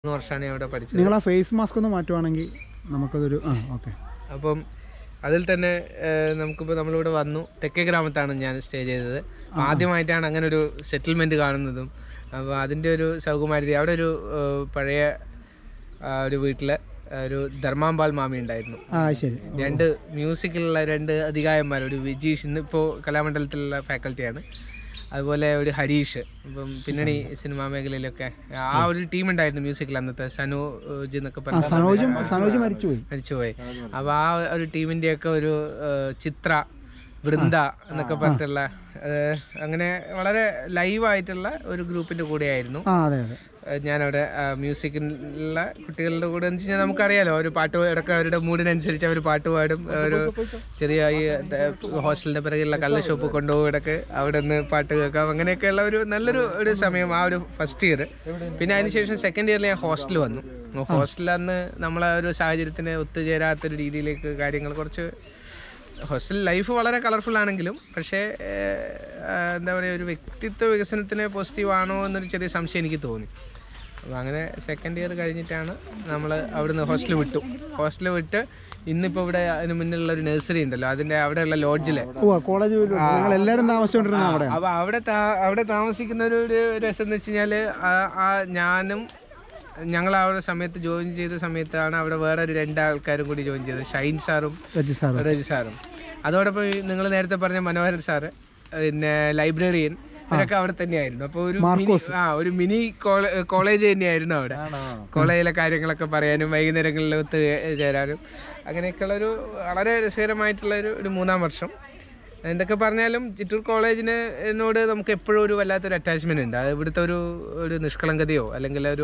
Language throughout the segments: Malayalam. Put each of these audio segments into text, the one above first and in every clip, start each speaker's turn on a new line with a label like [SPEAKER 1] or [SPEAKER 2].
[SPEAKER 1] മൂന്ന് വർഷമാണ് ഞാൻ അവിടെ പഠിച്ചത്
[SPEAKER 2] നിങ്ങൾ ആ ഫേസ് മാസ്ക് ഒന്ന് മാറ്റുവാണെങ്കിൽ നമുക്കതൊരു ആ ഓക്കെ
[SPEAKER 1] അപ്പം അതിൽ തന്നെ ഏഹ്, നമുക്കിപ്പോൾ നമ്മളിവിടെ വന്നു തെക്കേ ഗ്രാമത്താണ് ഞാൻ സ്റ്റേ ചെയ്തത് അപ്പോൾ ആദ്യമായിട്ടാണ് അങ്ങനെ ഒരു സെറ്റിൽമെൻറ്റ് കാണുന്നതും അപ്പോൾ അതിൻ്റെ ഒരു സൗകുമാര്യത അവിടെ ഒരു ഏഹ്, പഴയ ആ, ഒരു വീട്ടിൽ ഒരു ധർമാമ്പാൽ മാമി ഉണ്ടായിരുന്നു
[SPEAKER 2] ആ ശരി
[SPEAKER 1] രണ്ട് മ്യൂസിക്കിലുള്ള രണ്ട് അധികായന്മാർ ഒരു വിജീഷ് ഇന്നിപ്പോൾ കലാമണ്ഡലത്തിലുള്ള ഫാക്കൽറ്റിയാണ് അതുപോലെ ഒരു ഹരീഷ് ഇപ്പം പിന്നണി സിനിമാ മേഖലയിലൊക്കെ ആ ഒരു ടീം ഉണ്ടായിരുന്നു മ്യൂസിക്കിൽ അന്നത്തെ സനോജ് എന്നൊക്കെ
[SPEAKER 2] ആ
[SPEAKER 1] പറഞ്ഞ
[SPEAKER 2] സനോജ് സനോജ് മരിച്ചുപോയി
[SPEAKER 1] മരിച്ചുപോയി അപ്പോൾ ആ ഒരു ടീമിൻ്റെ ഒക്കെ ഒരു ഏഹ്, ചിത്ര വൃന്ദ എന്നൊക്കെ പറഞ്ഞിട്ടുള്ള ഏഹ്, അങ്ങനെ വളരെ ലൈവായിട്ടുള്ള ഒരു ഗ്രൂപ്പിൻ്റെ കൂടെയായിരുന്നു
[SPEAKER 2] ആ അതെ അതെ
[SPEAKER 1] ഏഹ് ഞാനവിടെ ആ, മ്യൂസിക്കിലുള്ള കുട്ടികളുടെ കൂടെ എന്ന് വെച്ച് കഴിഞ്ഞാൽ നമുക്കറിയാലോ ഒരു പാട്ട് ഇടയ്ക്ക് അവരുടെ മൂഡിനനുസരിച്ച് അവർ പാട്ട് പാടും ഒരു ചെറിയ ഈ ദ- ഹോസ്റ്റലിന്റെ പിറകിലുള്ള കള്ള ഷോപ്പ് കൊണ്ടുപോകും ഇടയ്ക്ക് അവിടെ നിന്ന് പാട്ട് കേൾക്കാം അങ്ങനെയൊക്കെയുള്ള ഒരു നല്ലൊരു ഒരു സമയം ആ ഒരു ഫസ്റ്റ് ഇയർ പിന്നെ അതിനുശേഷം സെക്കൻഡ് ഇയറിൽ ഞാൻ ഹോസ്റ്റലിൽ വന്നു ഹോസ്റ്റലിൽ അന്ന് നമ്മളെ ഒരു സാഹചര്യത്തിന് ഒത്തുചേരാത്തൊരു രീതിയിലേക്ക് കാര്യങ്ങൾ കുറച്ച് ഹോസ്റ്റൽ ലൈഫ് വളരെ കളർഫുൾ ആണെങ്കിലും പക്ഷേ ഏഹ്, ആ, എന്താ പറയുക ഒരു വ്യക്തിത്വ വികസനത്തിന് പോസിറ്റീവ് ആണോ എന്നൊരു ചെറിയ സംശയം എനിക്ക് തോന്നി അപ്പോൾ അങ്ങനെ സെക്കൻഡ് ഇയർ കഴിഞ്ഞിട്ടാണ് നമ്മൾ അവിടുന്ന് ഹോസ്റ്റൽ വിട്ടു ഹോസ്റ്റൽ വിട്ട് ഇന്നിപ്പോൾ ഇവിടെ അതിന് മുന്നിലുള്ള ഒരു നഴ്സറി ഉണ്ടല്ലോ അതിൻ്റെ അവിടെയുള്ള ലോഡ്ജിലെ
[SPEAKER 2] ഓ കോളേജ് നിങ്ങൾ എല്ലാവരും താമസിച്ചുകൊണ്ടിരുന്ന അവിടെ
[SPEAKER 1] അപ്പോൾ അവിടെ താ- അവിടെ താമസിക്കുന്ന ഒരു ഒരു രസം എന്ന് വെച്ച് കഴിഞ്ഞാൽ ആ ഞാനും ഞങ്ങൾ ആ ഒരു സമയത്ത് ജോയിൻ ചെയ്ത സമയത്താണ് അവിടെ വേറെ ഒരു രണ്ടാൾക്കാരും കൂടി ജോയിൻ ചെയ്തത് ഷൈൻ സാറും
[SPEAKER 2] രജി സാർ
[SPEAKER 1] റജി സാറും അതോടൊപ്പം നിങ്ങൾ നേരത്തെ പറഞ്ഞ മനോഹരൻ സാറ് പിന്നെ ലൈബ്രറിയൻ ഇവരൊക്കെ അവിടെ തന്നെയായിരുന്നു അപ്പോൾ ഒരു മിനി ആ ഒരു മിനി കോളേജ് തന്നെയായിരുന്നു അവിടെ കോളേജിലെ കാര്യങ്ങളൊക്കെ പറയാനും വൈകുന്നേരങ്ങളിൽ ഒത്ത് ചേരാനും അങ്ങനെയൊക്കെയുള്ള ഒരു വളരെ രസകരമായിട്ടുള്ള ഒരു ഒരു മൂന്നാം വർഷം എന്തൊക്കെ പറഞ്ഞാലും ചിറ്റൂർ കോളേജിന് എന്നോട് നമുക്ക് എപ്പോഴും ഒരു വല്ലാത്തൊരു അറ്റാച്ച്മെന്റ് ഉണ്ട് അത് ഇവിടുത്തെ ഒരു ഒരു നിഷ്കളങ്കതയോ അല്ലെങ്കിൽ ഒരു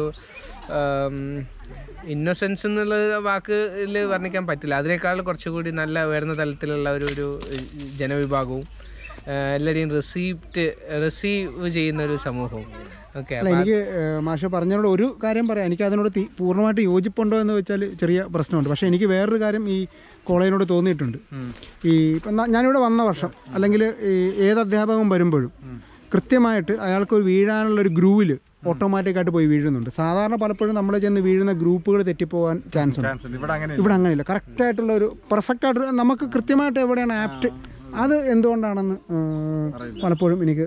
[SPEAKER 1] ഇന്നസെൻസ് എന്നുള്ള വാക്കിൽ വർണ്ണിക്കാൻ പറ്റില്ല അതിനേക്കാൾ കുറച്ചുകൂടി നല്ല ഉയർന്ന തലത്തിലുള്ള ഒരു ഒരു ജനവിഭാഗവും ആ, എല്ലാവരെയും റിസീപ്റ്റ് റിസീവ് ചെയ്യുന്ന ഒരു സമൂഹവും ഓക്കെ
[SPEAKER 2] അല്ല എനിക്ക് ഏഹ്, മാഷ് പറഞ്ഞതിനോട് ഒരു കാര്യം പറയാം എനിക്ക് അതിനോട് തി- പൂർണ്ണമായിട്ട് യോജിപ്പുണ്ടോ എന്ന് വെച്ചാൽ ചെറിയ പ്രശ്നമുണ്ട് പക്ഷേ എനിക്ക് വേറൊരു കാര്യം ഈ കോളേജിനോട് തോന്നിയിട്ടുണ്ട് ഈ ഇപ്പം ന- ഞാനിവിടെ വന്ന വർഷം അല്ലെങ്കിൽ ഈ ഏത് അധ്യാപകൻ വരുമ്പോഴും കൃത്യമായിട്ട് അയാൾക്ക് ഒരു വീഴാനുള്ള ഒരു ഗ്രൂവിൽ ഓട്ടോമാറ്റിക്കായിട്ട് പോയി വീഴുന്നുണ്ട് സാധാരണ പലപ്പോഴും നമ്മൾ ചെന്ന് വീഴുന്ന ഗ്രൂപ്പുകൾ തെറ്റിപ്പോകാൻ ചാൻസ് ഉണ്ട്
[SPEAKER 3] ഇവിടെ അങ്ങനെ
[SPEAKER 2] ഇവിടെ അങ്ങനെയില്ല കറക്റ്റ് ആയിട്ടുള്ള ഒരു പെർഫെക്റ്റ് ആയിട്ട് നമുക്ക് കൃത്യമായിട്ട് എവിടെയാണ് ആപ്റ്റ് അത് എന്തുകൊണ്ടാണെന്ന് ഏഹ്, പലപ്പോഴും എനിക്ക്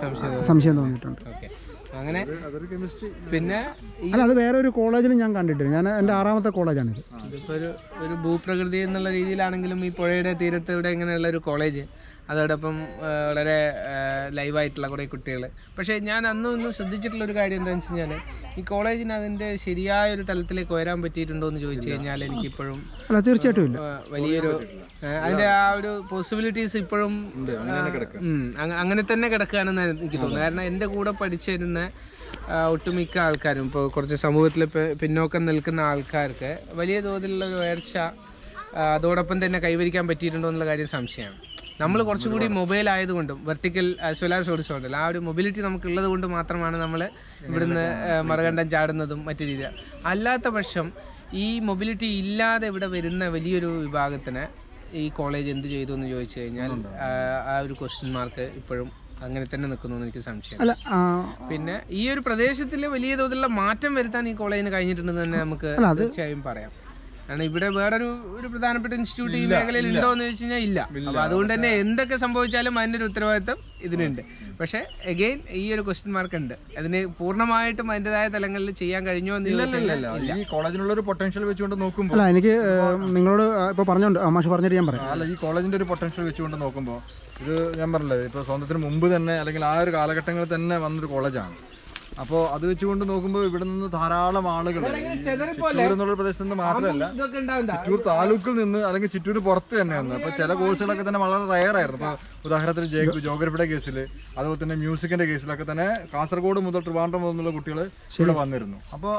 [SPEAKER 2] സംശയം തോന്നിയിട്ടുണ്ട്
[SPEAKER 1] ഓക്കെ അങ്ങനെ
[SPEAKER 3] അതൊരു കെമിസ്ട്രി
[SPEAKER 1] പിന്നെ ഈ
[SPEAKER 2] അല്ല അത് വേറെ ഒരു കോളേജിലും ഞാൻ കണ്ടിട്ടില്ല ഞാൻ എൻ്റെ ആറാമത്തെ കോളേജാണിത്
[SPEAKER 1] ഇതിപ്പോ ഒരു ഒരു ഭൂപ്രകൃതി എന്നുള്ള രീതിയിലാണെങ്കിലും ഈ പുഴയുടെ തീരത്ത് ഇവിടെ ഇങ്ങനെയുള്ള ഒരു കോളേജ് അതോടൊപ്പം ആ, വളരെ ലൈവായിട്ടുള്ള കുറേ കുട്ടികൾ പക്ഷേ ഞാൻ അന്നും ഇന്നും ശ്രദ്ധിച്ചിട്ടുള്ള ഒരു കാര്യം എന്താണെന്ന് വെച്ച് കഴിഞ്ഞാൽ ഈ കോളേജിന് അതിൻ്റെ ശരിയായ ഒരു തലത്തിലേക്ക് ഉയരാൻ പറ്റിയിട്ടുണ്ടോ എന്ന് ചോദിച്ചു കഴിഞ്ഞാൽ എനിക്കിപ്പോഴും
[SPEAKER 2] അല്ല തീർച്ചയായിട്ടും ഇല്ല
[SPEAKER 1] ആ, വലിയൊരു ആ, അതിന്റെ ആ ഒരു പോസിബിലിറ്റീസ് ഇപ്പോഴും ആ, ഉം, അങ്ങ- അങ്ങനെ തന്നെ കിടക്കുകയാണെന്ന് എനിക്ക് തോന്നുന്നു കാരണം എൻ്റെ കൂടെ പഠിച്ചിരുന്ന ആ, ഒട്ടുമിക്ക ആൾക്കാരും ഇപ്പോൾ കുറച്ച് സമൂഹത്തിൽ പി- പിന്നോക്കം നിൽക്കുന്ന ആൾക്കാർക്ക് വലിയ തോതിലുള്ള ഒരു ഉയർച്ച ആ, അതോടൊപ്പം തന്നെ കൈവരിക്കാൻ പറ്റിയിട്ടുണ്ടോ എന്നുള്ള കാര്യം സംശയമാണ് നമ്മൾ കുറച്ചുകൂടി മൊബൈൽ ആയതുകൊണ്ടും vertical as well as horizontal ആ ഒരു മൊബിലിറ്റി നമുക്കുള്ളത് കൊണ്ട് മാത്രമാണ് നമ്മൾ ഇവിടുന്ന് ആ, മറുകണ്ഠം ചാടുന്നതും മറ്റു രീതിയിൽ അല്ലാത്ത പക്ഷം ഈ മൊബിലിറ്റി ഇല്ലാതെ ഇവിടെ വരുന്ന വലിയൊരു വിഭാഗത്തിന് ഈ കോളേജ് എന്ത് ചെയ്തു എന്ന് ചോദിച്ചു കഴിഞ്ഞാൽ ആ, ആ ഒരു ക്വസ്റ്റ്യൻ മാർക്ക് ഇപ്പോഴും അങ്ങനെ തന്നെ നിൽക്കുന്നു എന്ന് എനിക്ക് സംശയം
[SPEAKER 2] അല്ല ആ,
[SPEAKER 1] പിന്നെ ഈ ഒരു പ്രദേശത്തിൽ വലിയ തോതിലുള്ള മാറ്റം വരുത്താൻ ഈ കോളേജിന് കഴിഞ്ഞിട്ടുണ്ടെന്ന് തന്നെ നമുക്ക് തീർച്ചയായും പറയാം കാരണം ഇവിടെ വേറൊരു ഒരു പ്രധാനപ്പെട്ട ഇൻസ്റ്റിറ്റ്യൂട്ട് ഈ മേഖലയിൽ ഉണ്ടോ എന്ന് ചോദിച്ചു കഴിഞ്ഞാൽ ഇല്ല അപ്പൊ അതുകൊണ്ട് തന്നെ എന്തൊക്കെ സംഭവിച്ചാലും അതിന്റെ ഒരു ഉത്തരവാദിത്വം ഇതിനുണ്ട് പക്ഷെ അഗെയിൻ ഈ ഒരു ക്വസ്റ്റ്യൻ മാർക്ക് ഉണ്ട് അതിന് പൂർണ്ണമായിട്ടും അതിൻ്റെതായ തലങ്ങളിൽ ചെയ്യാൻ കഴിഞ്ഞോ എന്ന് ചോദിച്ചു കഴിഞ്ഞാൽ
[SPEAKER 3] ഈ കോളേജിനുള്ള ഒരു പൊട്ടൻഷ്യൽ വെച്ചുകൊണ്ട് നോക്കുമ്പോൾ
[SPEAKER 2] അല്ല എനിക്ക് ഏഹ്, നിങ്ങളോട് ഇപ്പോൾ പറഞ്ഞോണ്ട് ആ, മാഷ് പറഞ്ഞിട്ട് ഞാൻ പറയാം
[SPEAKER 3] അല്ല ഈ കോളേജിന്റെ ഒരു പൊട്ടൻഷ്യൽ വെച്ചുകൊണ്ട് നോക്കുമ്പോൾ ഇത് ഞാൻ പറഞ്ഞില്ലേ ഇപ്പോൾ സ്വന്തത്തിന് മുമ്പ് തന്നെ അല്ലെങ്കിൽ ആ ഒരു കാലഘട്ടങ്ങളിൽ തന്നെ വന്നൊരു കോളേജാണ് അപ്പോൾ അത് വെച്ചുകൊണ്ട് നോക്കുമ്പോൾ ഇവിടെ നിന്ന് ധാരാളം ആളുകൾ ചിറ്റൂർ എന്നുള്ള പ്രദേശത്ത് നിന്ന് മാത്രമല്ല
[SPEAKER 1] ഇതൊക്കെ ഉണ്ടാവുന്ന
[SPEAKER 3] ചിറ്റൂർ താലൂക്കിൽ നിന്ന് അല്ലെങ്കിൽ ചിറ്റൂർ പുറത്ത് തന്നെയാണ് അപ്പോൾ ചില കോഴ്സുകളൊക്കെ തന്നെ വളരെ റയർ ആയിരുന്നു ഇപ്പോൾ ഉദാഹരണത്തിന് ജെ- ജോഗ്രഫിയുടെ കേസിൽ അതുപോലെ തന്നെ മ്യൂസിക്കിന്റെ കേസിലൊക്കെ തന്നെ കാസർഗോഡ് മുതൽ ട്രിവാൻഡ്രം മുതലുള്ള കുട്ടികൾ ഇവിടെ വന്നിരുന്നു അപ്പോൾ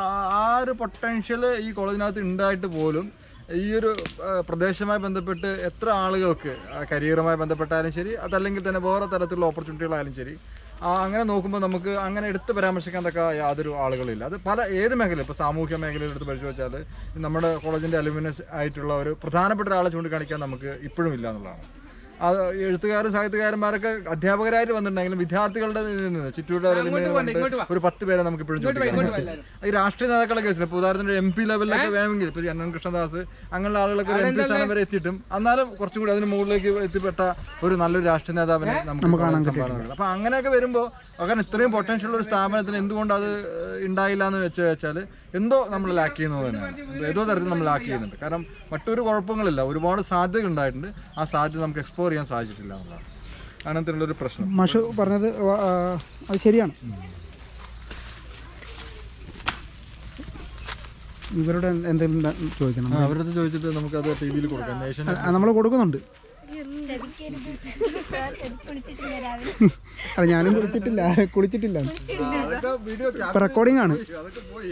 [SPEAKER 3] ആ ഒരു പൊട്ടൻഷ്യൽ ഈ കോളേജിനകത്ത് ഉണ്ടായിട്ട് പോലും ഈ ഒരു ആ, പ്രദേശവുമായി ബന്ധപ്പെട്ട് എത്ര ആളുകൾക്ക് ആ, കരിയറുമായി ബന്ധപ്പെട്ടാലും ശരി അതല്ലെങ്കിൽ തന്നെ വേറെ തരത്തിലുള്ള ഓപ്പർച്യൂണിറ്റികളായാലും ശരി ആ, അങ്ങനെ നോക്കുമ്പോൾ നമുക്ക് അങ്ങനെ എടുത്ത് പരാമർശിക്കാൻ തക്ക യാതൊരു ആളുകളില്ല അത് പല ഏത് മേഖല ഇപ്പോൾ സാമൂഹ്യ മേഖലയിൽ എടുത്ത് പരിശോധിച്ചാൽ നമ്മുടെ കോളേജിൻ്റെ അലുമിനസ് ആയിട്ടുള്ള ഒരു പ്രധാനപ്പെട്ട ഒരാളെ ചൂണ്ടിക്കാണിക്കാൻ നമുക്ക് ഇപ്പോഴും ഇല്ല എന്നുള്ളതാണ് അത് എഴുത്തുകാരും സാഹിത്യകാരന്മാരൊക്കെ അധ്യാപകരായിട്ട് വന്നിട്ടുണ്ടെങ്കിലും വിദ്യാർത്ഥികളുടെ ഇതിൽ നിന്ന് ചിറ്റൂരുടെ ഒരു
[SPEAKER 1] ഇങ്ങോട്ട് പോകണ്ട, ഇങ്ങോട്ട് വാ.
[SPEAKER 3] ഒരു പത്ത് പേരെ നമുക്ക് ഇപ്പോഴും
[SPEAKER 1] ഇങ്ങോട്ട് വാ, എല്ലാവരും.
[SPEAKER 3] ഈ രാഷ്ട്രീയ നേതാക്കളെ കേസിൽ ഇപ്പോൾ ഉദാഹരണത്തിന് എം പി ലെവലിലൊക്കെ വേണമെങ്കിൽ ഇപ്പോൾ എൻ എൻ കൃഷ്ണദാസ് അങ്ങനെയുള്ള ആളുകളൊക്കെ ഒരു എം പി സ്ഥാനം വരെ എത്തിയിട്ടും എന്നാലും കുറച്ചും കൂടി അതിന് മുകളിലേക്ക് എത്തിപ്പെട്ട ഒരു നല്ലൊരു രാഷ്ട്രീയ നേതാവിനെ നമുക്ക് കാണാൻ സംഭാവന അപ്പൊ അങ്ങനെയൊക്കെ വരുമ്പോൾ കാരണം ഇത്രയും പൊട്ടൻഷ്യൽ ഒരു സ്ഥാപനത്തിന് എന്തുകൊണ്ട് അത് ഏഹ്, ഉണ്ടായില്ല എന്ന് വെച്ച് വെച്ചാൽ എന്തോ നമ്മൾ ലാക്ക് ചെയ്യുന്നത് തന്നെയാണ് ഏതോ തരത്തിൽ നമ്മൾ ലാക്ക് ചെയ്യുന്നുണ്ട് കാരണം മറ്റൊരു കുഴപ്പങ്ങളില്ല ഒരുപാട് സാധ്യതകൾ ഉണ്ടായിട്ടുണ്ട് ആ സാധ്യത നമുക്ക് എക്സ്പ്ലോർ ചെയ്യാൻ സാധിച്ചിട്ടില്ല എന്നുള്ളതാണ് അങ്ങനത്തെ ഒരു പ്രശ്നം
[SPEAKER 2] മാഷ് പറഞ്ഞത് വ- ആ, അത് ശരിയാണ് ഇവരുടെ എന്തെങ്കിലും ന- ചോദിക്കണം
[SPEAKER 3] ആ, അവരുടെ അടുത്ത് ചോദിച്ചിട്ട് നമുക്ക് അത് ടി വിയിൽ കൊടുക്കാം നേഷൻ
[SPEAKER 2] നമ്മൾ കൊടുക്കുന്നുണ്ട് അല്ല ഞാനും കുളിച്ചിട്ടില്ല കുളിച്ചിട്ടില്ല
[SPEAKER 3] അതൊക്കെ വീഡിയോ
[SPEAKER 2] ഇപ്പൊ റെക്കോർഡിംഗ് ആണ്
[SPEAKER 3] അതൊക്കെ പോയി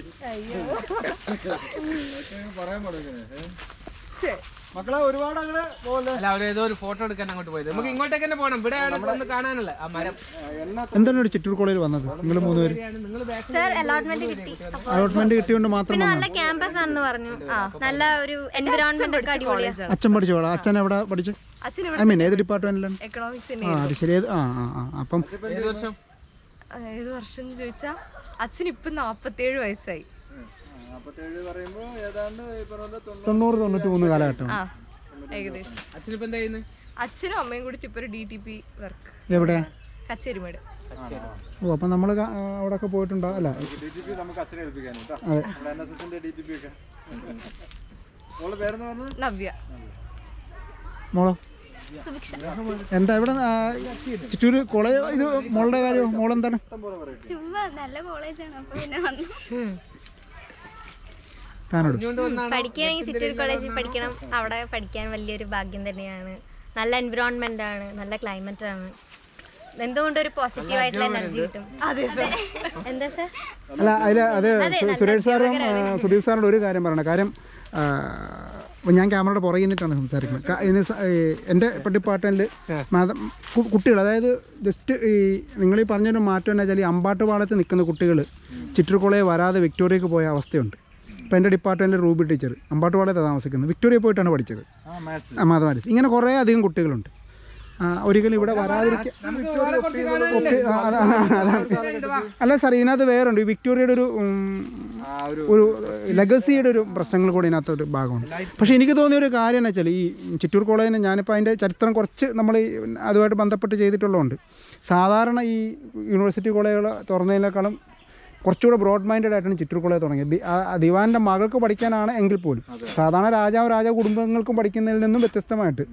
[SPEAKER 3] പറയാൻ പാടില്ല മക്കളെ ഒരുപാട് അങ്ങനെ പോലെ
[SPEAKER 1] അല്ല അവര് ഏതോ ഒരു ഫോട്ടോ എടുക്കാൻ അങ്ങോട്ട് പോയത് നമുക്ക് ഇങ്ങോട്ടേക്ക് തന്നെ പോകണം ഇവിടെ ഒന്ന് കാണാനുള്ള ആ മരം
[SPEAKER 2] എന്താണ് ഒരു ചിറ്റൂർ കോളേജിൽ വന്നത് നിങ്ങൾ മൂന്നുപേര്
[SPEAKER 1] നിങ്ങൾ ബാക്ക്
[SPEAKER 4] സർ അലോട്ട്മെന്റ് കിട്ടി അപ്പൊ
[SPEAKER 2] അലോട്ട്മെന്റ് കിട്ടിയോണ്ട് മാത്രം
[SPEAKER 4] പിന്നെ നല്ല ക്യാമ്പസ് ആണെന്ന് പറഞ്ഞു നല്ല ഒരു എൻവിറോൺമെന്റ് ഒക്കെ അടിപൊളിയാണ്
[SPEAKER 2] അച്ഛൻ പഠിച്ചോളാം അച്ഛൻ എവിടെ പഠിച്ചു
[SPEAKER 5] അച്ഛൻ
[SPEAKER 2] ഐ മീൻ ഏത് ഡിപ്പാർട്ട്മെന്റിലാണ്
[SPEAKER 5] എക്കണോമിക്സ്
[SPEAKER 2] ആ അത് ശരി ഏത് ആ ആ ആ അപ്പം
[SPEAKER 1] ഏത് വർഷം
[SPEAKER 5] ഏത് വർഷം എന്ന് ചോദിച്ചാൽ അച്ഛൻ ഇപ്പം നാപ്പത്തേഴ് വയസ്സായി
[SPEAKER 3] നാൽപ്പത്തേഴ് പറയുമ്പോൾ ഏതാണ്ട് ഈ പറഞ്ഞ പോലെ തൊണ്ണൂറ്
[SPEAKER 2] തൊണ്ണൂറ് തൊണ്ണൂറ്റി മൂന്ന് കാലഘട്ടം
[SPEAKER 5] ആ ഏകദേശം
[SPEAKER 1] അച്ഛനിപ്പോ എന്താ ചെയ്യുന്നത്
[SPEAKER 5] അച്ഛനും അമ്മയും കൂടി ഇപ്പൊ ഒരു ഡി ടി പി വർക്ക്
[SPEAKER 2] എവിടെ
[SPEAKER 5] കച്ചേരിമേട്
[SPEAKER 2] ഓ അപ്പം നമ്മൾ അവിടെ ഒക്കെ പോയിട്ടുണ്ടോ അല്ല
[SPEAKER 3] ഡി ടി പി നമുക്ക് അച്ഛനെ ഏൽപ്പിക്കാൻ കേട്ടോ
[SPEAKER 2] അതെ
[SPEAKER 3] നമ്മുടെ എൻ എസ് എസിന്റെ ഡി ടി പി ഒക്കെ മോള് പേരെന്ന് പറഞ്ഞത്
[SPEAKER 5] നവ്യ
[SPEAKER 2] മോളോ എന്താ ഇവിടെ ആ, ചിറ്റൂര് കോളേജ് ഇത് മോളുടെ കാര്യം മോളെന്താണ്
[SPEAKER 4] ചുമ്മാ നല്ല കോളേജാണ് അപ്പൊ പിന്നെ വന്നു
[SPEAKER 2] താനോട്
[SPEAKER 1] ഇങ്ങോട്ട് വന്നാണ്
[SPEAKER 4] പഠിക്കുകയാണെങ്കിൽ ചിറ്റൂർ കോളേജിൽ പഠിക്കണം അവിടെ പഠിക്കാൻ വലിയൊരു ഭാഗ്യം തന്നെയാണ് നല്ല എൻവിറോൺമെന്റ് ആണ് നല്ല ക്ലൈമറ്റ് ആണ് എന്തുകൊണ്ടും ഒരു പോസിറ്റീവ് ആയിട്ടുള്ള എനർജി കിട്ടും അതെ എന്താ സർ
[SPEAKER 2] അല്ല അതിൽ അത്
[SPEAKER 4] അതെ,
[SPEAKER 2] സു-
[SPEAKER 4] നല്ല
[SPEAKER 2] സുരേഷ് സാറും ആ, സുദീപ് സാറിനോട് ഒരു കാര്യം പറയണം കാര്യം ആ, ഞാൻ ക്യാമറയുടെ പുറകെ നിന്നിട്ടാണ് സംസാരിക്കുന്നത് ക- ഇതിന് സ- ഈ എൻ്റെ ഡിപ്പാർട്ട്മെൻറ്റിൽ കുട്ടികൾ അതായത് ജസ്റ്റ് ഈ നിങ്ങൾ ഈ പറഞ്ഞൊരു മാറ്റം എന്താ വെച്ചാൽ ഈ അമ്പാട്ടുപാളത്ത് നിൽക്കുന്ന കുട്ടികൾ ചിറ്റൂർക്കുളയെ വരാതെ വിക്ടോറിയക്ക് പോയ അവസ്ഥയുണ്ട് ഇപ്പോൾ എൻ്റെ ഡിപ്പാർട്ട്മെൻറ്റിൽ റൂബി ടീച്ചർ അമ്പാട്ടുപാളത്താണ് താമസിക്കുന്നത് വിക്ടോറിയ പോയിട്ടാണ് പഠിച്ചത്
[SPEAKER 3] ആ മാത്സ്
[SPEAKER 2] മാതമാരിസ് ഇങ്ങനെ കുറേ അധികം കുട്ടികളുണ്ട് ആ, ഒരിക്കലും ഇവിടെ വരാതിരിക്കുക
[SPEAKER 1] നമുക്ക് വേറെ കുറച്ച് കാണാനില്ലേ?
[SPEAKER 2] ആ, അതാ- അതാണ്. അല്ല സാർ ഇതിനകത്ത് വേറുണ്ട് ഈ വിക്ടോറിയയുടെ ഒരു ഉം,
[SPEAKER 3] ആ ഒരു
[SPEAKER 2] ഒരു ലെഗസിയുടെ ഒരു പ്രശ്നങ്ങൾ കൂടി ഇതിനകത്ത് ഒരു ഭാഗമുണ്ട് പക്ഷേ എനിക്ക് തോന്നിയ ഒരു കാര്യം എന്ന് വെച്ചാൽ ഈ ചിറ്റൂർ കോളേജിന് ഞാനിപ്പോൾ അതിൻ്റെ ചരിത്രം കുറച്ച് നമ്മൾ ഈ അതുമായിട്ട് ബന്ധപ്പെട്ട് ചെയ്തിട്ടുള്ളതുകൊണ്ട് സാധാരണ ഈ യൂണിവേഴ്സിറ്റി കോളേജുകൾ തുറന്നതിനേക്കാളും കുറച്ചുകൂടെ ബ്രോഡ് മൈൻഡഡ് ആയിട്ടാണ് ചിറ്റൂർ കോളേജ് തുടങ്ങിയത് ദി- ആ- ആ ദിവാൻ്റെ മകൾക്ക് പഠിക്കാനാണ് എങ്കിൽ പോലും സാധാരണ രാജാവ് രാജ കുടുംബങ്ങൾക്കും പഠിക്കുന്നതിൽ നിന്നും വ്യത്യസ്തമായിട്ട്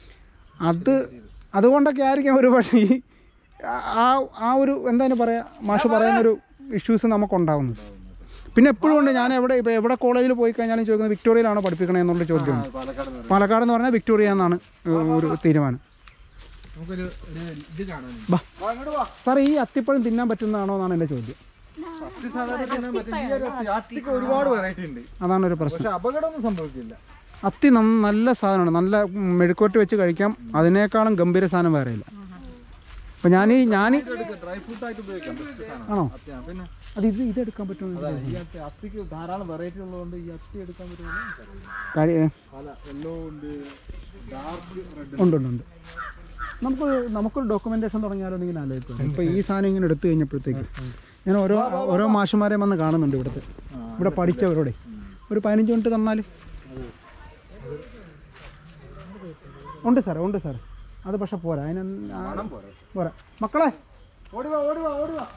[SPEAKER 2] അത് അതുകൊണ്ടൊക്കെ ആയിരിക്കും ഒരു പക്ഷേ ഈ ആ ആ ഒരു എന്താണ് പറയുക മാഷ് പറയുന്നൊരു ഇഷ്യൂസ് നമുക്കുണ്ടാവുന്നത് പിന്നെ എപ്പോഴും ഉണ്ട് ഞാൻ എവിടെ ഇപ്പോൾ എവിടെ കോളേജിൽ പോയി കഴിഞ്ഞാലും ചോദിക്കുന്നത് വിക്ടോറിയയിലാണോ പഠിപ്പിക്കണേ എന്നുള്ള ചോദ്യമുണ്ട്
[SPEAKER 3] പാലക്കാട് നിന്ന്
[SPEAKER 2] പാലക്കാട് എന്ന് പറഞ്ഞാൽ വിക്ടോറിയ എന്നാണ് ഒരു തീരുമാനം
[SPEAKER 1] നമുക്കൊരു ഒരു ഇത് കാണാനുണ്ട്
[SPEAKER 2] ബാ സാർ ഈ അത്തിപ്പഴം തിന്നാൻ പറ്റുന്നതാണോ എന്നാണ് എൻ്റെ ചോദ്യം
[SPEAKER 3] അത്തി സാധാരണ തിന്നാൻ പറ്റും. ഈ ഒരു അത്തി- അത്തിക്ക് ഒരുപാട് വെറൈറ്റി ഉണ്ട്
[SPEAKER 2] അതാണ് ഒരു പ്രശ്നം
[SPEAKER 3] പക്ഷെ അപകടമൊന്നും സംഭവിക്കില്ല
[SPEAKER 2] അത്തി നന്ന- നല്ല സാധനമാണ് നല്ല മെഴുക്കോട്ട് വെച്ച് കഴിക്കാം അതിനേക്കാളും ഗംഭീര സാധനം വേറെ ഇല്ല അപ്പം ഞാൻ ഈ ഞാൻ
[SPEAKER 3] ഡ്രൈ ഫ്രൂട്ട് ആയിട്ട് ഉപയോഗിക്കാം best സാധനം.
[SPEAKER 2] ആണോ
[SPEAKER 3] അത്തി, ആ, പിന്നെ
[SPEAKER 2] അത് ഇത് ഇത് എടുക്കാൻ പറ്റുമോ
[SPEAKER 3] ഈ അത്തി അത്തിക്ക് ധാരാളം വെറൈറ്റി ഉള്ളതുകൊണ്ട് ഈ അത്തി എടുക്കാൻ പറ്റുമോ
[SPEAKER 2] കാര്യം
[SPEAKER 3] പല യെല്ലോ ഉണ്ട് ഡാർക്ക് റെഡ്
[SPEAKER 2] ഉണ്ട് ഉണ്ട് ഉണ്ട് നമുക്ക് നമുക്കൊരു ഡോക്യുമെന്റേഷൻ തുടങ്ങിയാലോ എന്ന് ഇങ്ങനെ ആലോചിക്കും ഇപ്പോൾ ഈ സാധനം ഇങ്ങനെ എടുത്തു കഴിഞ്ഞപ്പോഴത്തേക്ക് ഞാൻ ഓരോ ഓരോ മാഷുമാരെയും വന്ന് കാണുന്നുണ്ട് ഇവിടുത്തെ ഇവിടെ പഠിച്ചവരോടെ ഒരു പതിനഞ്ച് മിനിറ്റ് തന്നാൽ ഉണ്ട് സാറേ ഉണ്ട് സാറേ അത് പക്ഷെ പോരാ അതിന് ആ- പോരാ മക്കളെ
[SPEAKER 3] ഓടി വാ ഓടി വാ ഓടി വാ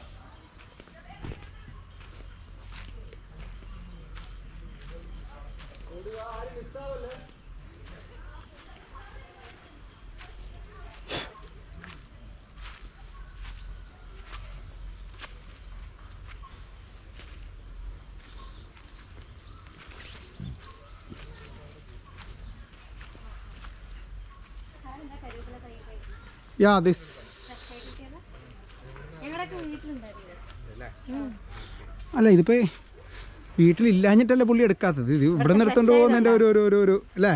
[SPEAKER 2] യാ ദിസ്
[SPEAKER 4] ഞങ്ങളൊക്കെ വീട്ടിലുണ്ടായിരുന്നു
[SPEAKER 2] അല്ല ഇതിപ്പോ വീട്ടിലില്ലാഞ്ഞിട്ടല്ലേ പുള്ളി എടുക്കാത്തത് ഇത് ഇവിടെ നിന്ന് എടുത്തോണ്ട് പോകുന്നതിന്റെ ഒരു ഒരു ഒരു ഒരു അല്ലേ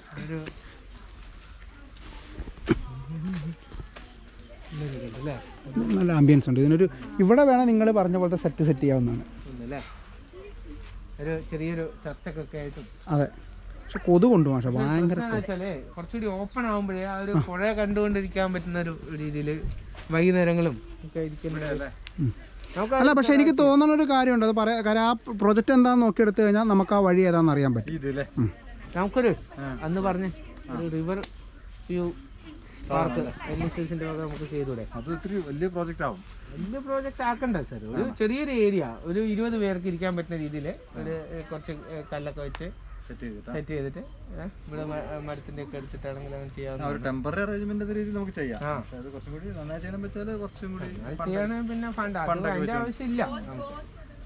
[SPEAKER 1] അല്ലേ
[SPEAKER 2] നല്ല ആംബിയൻസ് ഉണ്ട് ഇതിനൊരു ഇവിടെ വേണം നിങ്ങൾ പറഞ്ഞ പോലത്തെ സെറ്റ് സെറ്റ് ചെയ്യാവുന്നതാണ്
[SPEAKER 1] ഒന്നല്ലേ ഒരു ചെറിയൊരു ചർച്ചക്കൊക്കെ ആയിട്ടും
[SPEAKER 2] അതെ പക്ഷെ കൊതുകുണ്ട് മാഷെ ഭയങ്കര
[SPEAKER 1] എന്താന്ന് വെച്ചാലേ കുറച്ചുകൂടി ഓപ്പൺ ആവുമ്പോഴേ ആ ഒരു പുഴ കണ്ടുകൊണ്ടിരിക്കാൻ പറ്റുന്ന ഒരു രീതിയിൽ വൈകുന്നേരങ്ങളും ഒക്കെ ഇരിക്കുന്നത് നമുക്ക്
[SPEAKER 2] അല്ല പക്ഷെ എനിക്ക് തോന്നുന്ന ഒരു കാര്യമുണ്ട് അത് പറയാ കാര്യം ആ പ്രൊജക്റ്റ് എന്താണെന്ന് നോക്കിയെടുത്ത് കഴിഞ്ഞാൽ നമുക്ക് ആ വഴി ഏതാണെന്ന് അറിയാൻ പറ്റും
[SPEAKER 3] ഇതില്ലേ
[SPEAKER 1] നമുക്കൊരു അന്ന് പറഞ്ഞ് ഒരു river view park N S എസിന്റെ വക നമുക്ക് ചെയ്തൂടെ
[SPEAKER 3] അത് ഇത്തിരി വലിയ പ്രോജക്റ്റ് ആവും
[SPEAKER 1] വലിയ പ്രോജക്റ്റ് ആക്കണ്ട സാർ ഒരു ചെറിയൊരു ഏരിയ ഒരു ഇരുപത് പേർക്ക് ഇരിക്കാൻ പറ്റുന്ന രീതിയിൽ ഒരു ഏ, കുറച്ച് ഏ, കല്ലൊക്കെ വെച്ച്
[SPEAKER 3] സെറ്റ് ചെയ്തിട്ട്
[SPEAKER 1] സെറ്റ് ചെയ്തിട്ട് ഏ, ഇവിടെ മ- മരത്തിന്റെ ഒക്കെ എടുത്തിട്ടാണെങ്കിൽ അങ്ങനെ ചെയ്യാവുന്ന
[SPEAKER 3] ഒരു ടെമ്പററി അറേഞ്ച്മെന്റ് രീതിയിൽ നമുക്ക് ചെയ്യാം
[SPEAKER 1] ആ.
[SPEAKER 3] പക്ഷെ അത് കുറച്ചും കൂടി നന്നായി ചെയ്യണം വെച്ചാൽ കുറച്ചും കൂടി
[SPEAKER 1] അത് ചെയ്യാൻ പിന്നെ ഫണ്ട് അതിന്റെ ആവശ്യമില്ല നമുക്ക്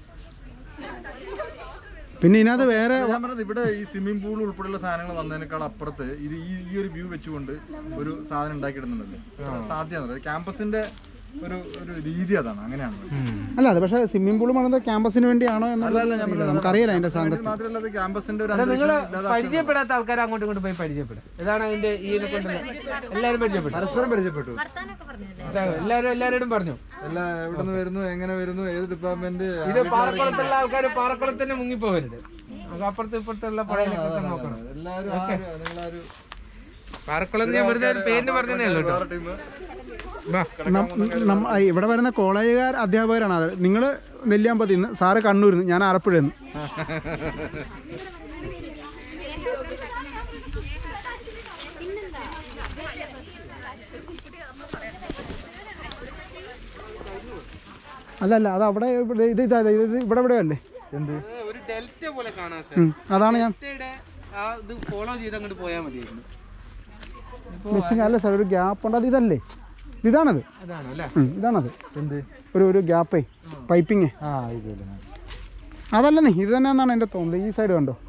[SPEAKER 2] പിന്നെ ഇതിനകത്ത് വേറെ
[SPEAKER 3] ഞാൻ പറഞ്ഞത് ഇവിടെ ഈ സ്വിമ്മിംഗ് പൂൾ ഉൾപ്പെടെയുള്ള സാധനങ്ങൾ വന്നതിനേക്കാൾ അപ്പുറത്ത് ഇത് ഈ ഈ ഒരു വ്യൂ വെച്ചുകൊണ്ട് ഒരു സാധനം ഉണ്ടാക്കിയിടുന്നുണ്ടല്ലോ സാധ്യത ക്യാമ്പസിന്റെ ഒരു ഒരു രീതി അതാണ് അങ്ങനെയാണ്
[SPEAKER 2] അല്ല അത് പക്ഷേ സ്വിമ്മിംഗ് പൂൾ പണിത് ക്യാമ്പസിന് വേണ്ടിയാണോ എന്നുള്ളത് അറിയില്ല. നമുക്കറിയില്ല അതിന്റെ സാങ്കത്യം
[SPEAKER 3] മാത്രമല്ല അത് ക്യാമ്പസിന്റെ ഒരു
[SPEAKER 1] നിങ്ങൾ
[SPEAKER 3] അന്തരീക്ഷം ഇല്ലാതെ
[SPEAKER 1] പരിചയപ്പെടാത്ത ആൾക്കാർ അങ്ങോട്ടും ഇങ്ങോട്ടും പോയി പരിചയപ്പെടും ഇതാണ് അതിന്റെ ഈ ഇതിനെ കൊണ്ടുള്ള എല്ലാവരും പരിചയപ്പെട്ടു
[SPEAKER 3] പരസ്പരം പരിചയപ്പെട്ടു
[SPEAKER 4] വർത്താനൊക്കെ പറഞ്ഞല്ലേ
[SPEAKER 1] അതാണ് എല്ലാവരും എല്ലാവരോടും പറഞ്ഞു
[SPEAKER 3] എല്ലാ എവിടെ നിന്ന് വരുന്നു എങ്ങനെ വരുന്നു ഏത് ഡിപ്പാർട്ട്മെന്റ്
[SPEAKER 1] ഇത് പാറക്കുളത്തുള്ള ആൾക്കാർ പാറക്കുളത്ത് തന്നെ മുങ്ങിപ്പോകരുത് നമുക്ക് അപ്പുറത്ത് ഇപ്പുറത്തുള്ള പുഴയിലൊക്കെ നോക്കണം
[SPEAKER 3] എല്ലാവരും ആ ഒരു- നിങ്ങളൊരു
[SPEAKER 1] പാറക്കുളം ഞാൻ വെറുതെ ഒരു പേരിന് പറഞ്ഞതേ ഉള്ളൂ കേട്ടോ
[SPEAKER 3] ടീം
[SPEAKER 1] വാ.
[SPEAKER 2] നം- നം- ആ, ഇവിടെ വരുന്ന കോളേജുകാർ അധ്യാപകരാണ് അത് നിങ്ങൾ നെല്ലിയാമ്പതി നിന്ന് സാറ് കണ്ണൂരിൽ നിന്ന് ഞാൻ ആലപ്പുഴയിൽ നിന്ന് അല്ല അല്ല അത് അവിടെ ഇവിടെ ഇത് ഇതാ ഇത് ഇത് ഇവിടെ ഇവിടെ അല്ലേ എന്ത്
[SPEAKER 1] ഒരു ഡെൽറ്റ പോലെ കാണാൻ സാർ
[SPEAKER 2] ഉം, അതാണ് ഞാൻ
[SPEAKER 1] ഡെൽറ്റയുടെ ആ ഇത് ഫോളോ ചെയ്ത് അങ്ങോട്ട് പോയാൽ മതിയായിരുന്നു
[SPEAKER 2] മിസ്സിങ് അല്ല സാർ ഒരു ഗ്യാപ്പ് ഉണ്ട് അത് ഇതല്ലേ ഇതാണത്
[SPEAKER 1] അതാണോ അല്ലേ
[SPEAKER 2] ഉം, ഇതാണത്
[SPEAKER 3] എന്ത്
[SPEAKER 2] ഒരു ഒരു ഗ്യാപ്പേ പൈപ്പിങ്
[SPEAKER 3] ആ ആയിക്കോട്ടെ
[SPEAKER 2] അതല്ലെന്നേ ഇത് തന്നെയാണെന്നാണ് എൻ്റെ തോന്നുന്നത് ഈ സൈഡ് കണ്ടോ